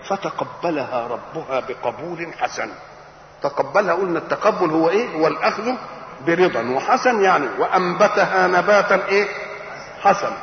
فتقبلها ربها بقبول حسن تقبلها قلنا التقبل هو ايه هو الاخذ برضا وحسن يعني وانبتها نباتا ايه حسن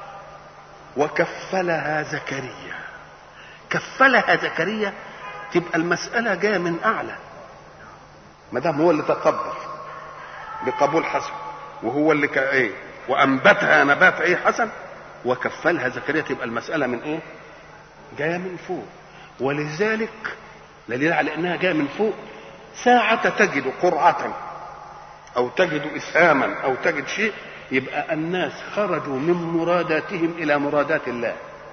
وكفلها زكريا كفلها زكريا تبقى المسألة جاية من أعلى ما دام هو اللي تقبل بقبول حسن وهو اللي ك... ايه وانبتها نبات ايه حسن وكفلها زكريا تبقى المسألة من ايه جاية من فوق ولذلك دليل على انها جاية من فوق ساعة تجد قرعة او تجد اسهاما او تجد شيء يبقى الناس خرجوا من مراداتهم الى مرادات الله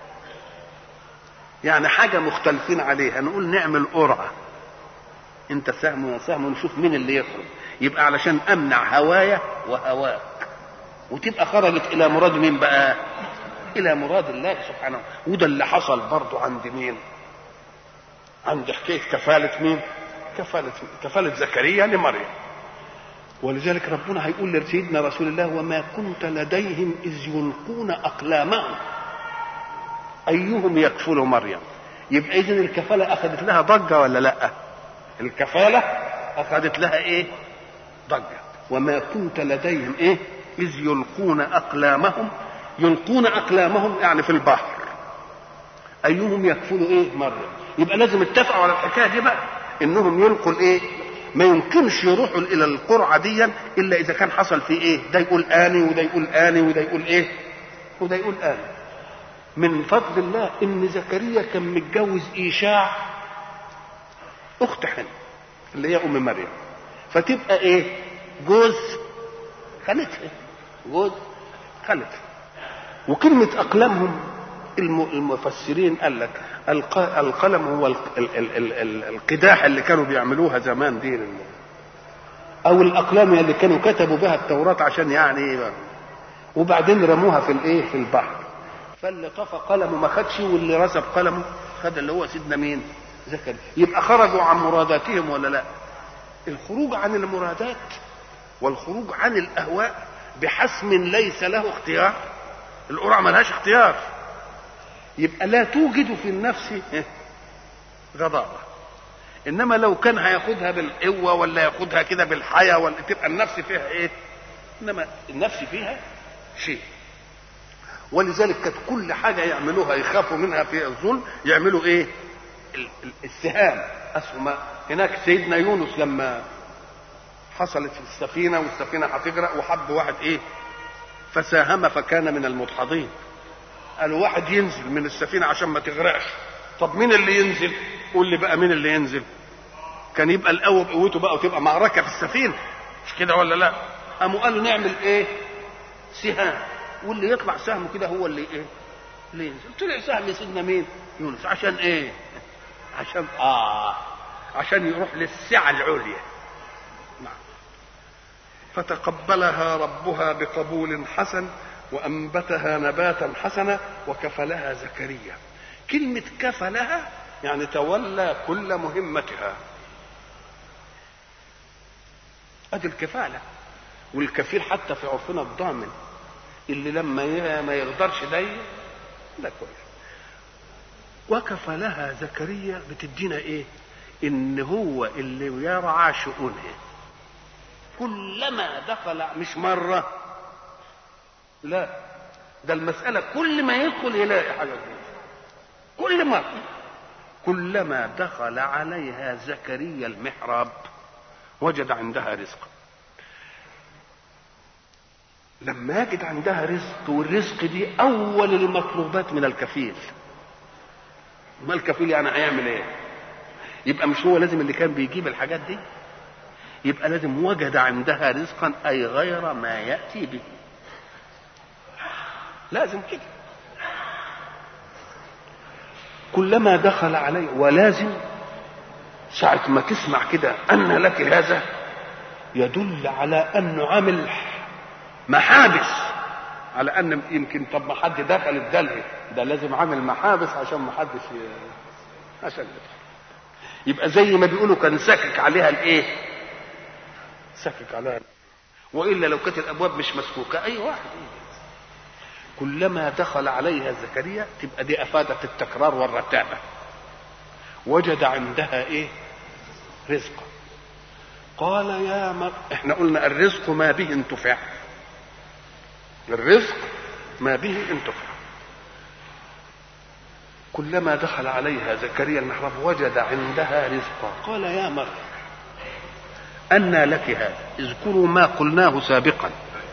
يعني حاجة مختلفين عليها نقول نعمل قرعة انت سهم وانا سهم ونشوف مين اللي يخرج يبقى علشان امنع هوايا وهواك وتبقى خرجت الى مراد مين بقى الى مراد الله سبحانه وده اللي حصل برضه عند مين عند حكايه كفاله مين كفاله كفاله زكريا لمريم ولذلك ربنا هيقول لسيدنا رسول الله وما كنت لديهم اذ يلقون اقلامهم ايهم يكفل مريم يبقى اذا الكفاله اخذت لها ضجه ولا لا الكفاله اخذت لها ايه ضجه وما كنت لديهم ايه اذ يلقون اقلامهم يلقون اقلامهم يعني في البحر ايهم يكفل ايه مريم يبقى لازم اتفقوا على الحكايه دي بقى انهم يلقوا الايه ما يمكنش يروحوا الى القرعه دي الا اذا كان حصل في ايه ده يقول اني وده يقول اني وده يقول ايه وده يقول اني من فضل الله ان زكريا كان متجوز ايشاع اخت حن اللي هي ام مريم فتبقى ايه جوز خالتها جوز خالتها وكلمة أقلامهم المفسرين قال لك القلم هو ال ال ال ال ال القداح اللي كانوا بيعملوها زمان دي أو الأقلام اللي كانوا كتبوا بها التوراة عشان يعني وبعدين رموها في الإيه في البحر فاللي طفى قلمه ما خدش واللي رسب قلمه خد اللي هو سيدنا مين زكريا يبقى خرجوا عن مراداتهم ولا لا الخروج عن المرادات والخروج عن الاهواء بحسم ليس له اختيار القرعه ملهاش اختيار يبقى لا توجد في النفس غضاضه انما لو كان هياخدها بالقوه ولا ياخدها كده بالحياه ولا تبقى النفس فيها ايه انما النفس فيها شيء ولذلك كانت كل حاجه يعملوها يخافوا منها في الظلم يعملوا ايه السهام اسهم هناك سيدنا يونس لما حصلت في السفينه والسفينه هتغرق وحب واحد ايه فساهم فكان من المدحضين قالوا واحد ينزل من السفينه عشان ما تغرقش طب مين اللي ينزل قول لي بقى مين اللي ينزل كان يبقى القوه بقوته بقى وتبقى معركه في السفينه مش كده ولا لا قاموا قالوا نعمل ايه سهام واللي يطلع سهمه كده هو اللي ايه اللي ينزل طلع سهم سيدنا مين يونس عشان ايه عشان اه عشان يروح للسعه العليا نعم فتقبلها ربها بقبول حسن وانبتها نباتا حسنا وكفلها زكريا كلمه كفلها يعني تولى كل مهمتها ادي الكفاله والكفيل حتى في عرفنا الضامن اللي لما ما يقدرش ده لا كويس وكفلها زكريا بتدينا ايه ان هو اللي يرعى شؤونها كلما دخل مش مرة لا ده المسألة كل ما يدخل يلاقي حاجة جديدة كل مرة كلما دخل عليها زكريا المحراب وجد عندها رزقا لما يجد عندها رزق والرزق دي اول المطلوبات من الكفيل ما الكفيل يعني هيعمل ايه يبقى مش هو لازم اللي كان بيجيب الحاجات دي يبقى لازم وجد عندها رزقا اي غير ما ياتي به لازم كده كلما دخل عليه ولازم ساعة ما تسمع كده أن لك هذا يدل على أنه عامل محابس على ان يمكن طب ما حد دخل الدلع ده لازم عامل محابس عشان ما حدش ي... عشان يدخل يبقى زي ما بيقولوا كان سكك عليها الايه سكك عليها والا لو كانت الابواب مش مسكوكه اي واحد إيه؟ كلما دخل عليها زكريا تبقى دي افادت التكرار والرتابه وجد عندها ايه رزقا قال يا مر... احنا قلنا الرزق ما به انتفع الرزق ما به انتفع كلما دخل عليها زكريا المحراب وجد عندها رزقا قال يا مريم أنى لك هذا اذكروا ما قلناه سابقا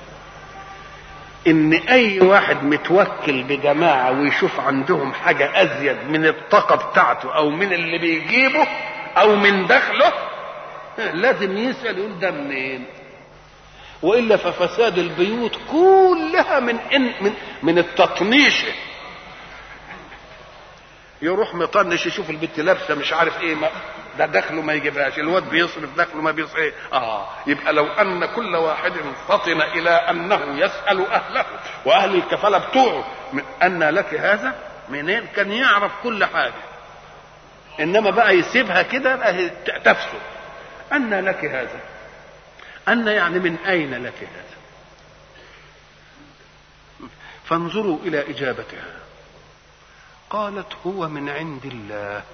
ان اي واحد متوكل بجماعه ويشوف عندهم حاجه ازيد من الطاقه بتاعته او من اللي بيجيبه او من دخله لازم يسال يقول ده منين والا ففساد البيوت كلها من إن من من التطنيش يروح مطنش يشوف البنت لابسه مش عارف ايه ما ده دخله ما يجيبهاش الواد بيصرف دخله ما بيصرف ايه اه يبقى لو ان كل واحد فطن الى انه يسال اهله واهل الكفاله بتوعه من ان لك هذا منين كان يعرف كل حاجه انما بقى يسيبها كده بقى تفسد ان لك هذا ان يعني من اين لك هذا فانظروا الى اجابتها قالت هو من عند الله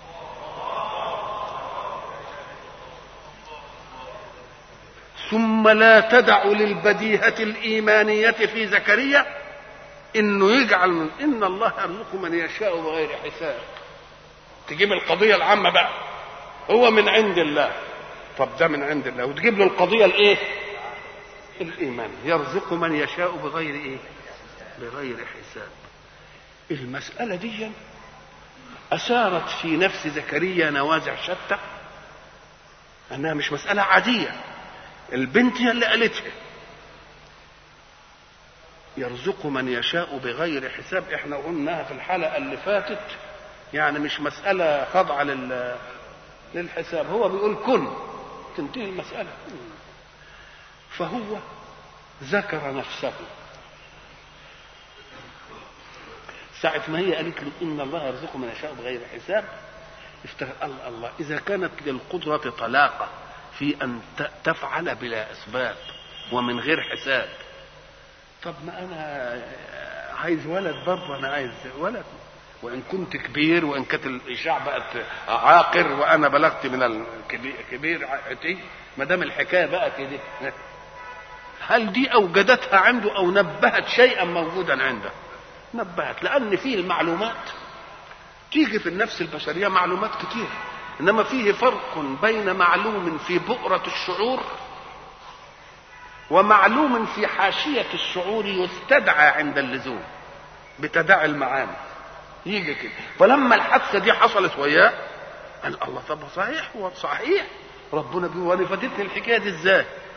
ثم لا تدع للبديهة الإيمانية في زكريا إنه يجعل من إن الله يرزق من يشاء بغير حساب تجيب القضية العامة بقى هو من عند الله طب ده من عند الله وتجيب له القضية الإيه؟ الإيمان يرزق من يشاء بغير إيه؟ بغير حساب المسألة دي أثارت في نفس زكريا نوازع شتى أنها مش مسألة عادية البنت هي اللي قالتها يرزق من يشاء بغير حساب احنا قلناها في الحلقة اللي فاتت يعني مش مسألة خاضعة لل للحساب هو بيقول كن تنتهي المسألة فهو ذكر نفسه ساعة ما هي قالت له إن الله يرزق من يشاء بغير حساب افتكر الله الله إذا كانت للقدرة طلاقة في أن تفعل بلا أسباب ومن غير حساب طب ما أنا عايز ولد برضه أنا عايز ولد وإن كنت كبير وإن كانت الإشاع بقت عاقر وأنا بلغت من الكبير عتي ما دام الحكاية بقى كده هل دي أوجدتها عنده أو نبهت شيئا موجودا عنده نبهت لأن فيه المعلومات تيجي في النفس البشرية معلومات كتير إنما فيه فرق بين معلوم في بؤرة الشعور ومعلوم في حاشية الشعور يستدعى عند اللزوم بتداعي المعاني يجي كده فلما الحادثة دي حصلت وياه قال الله طب صحيح هو صحيح ربنا بيقول وانا فاتتني الحكايه دي ازاي؟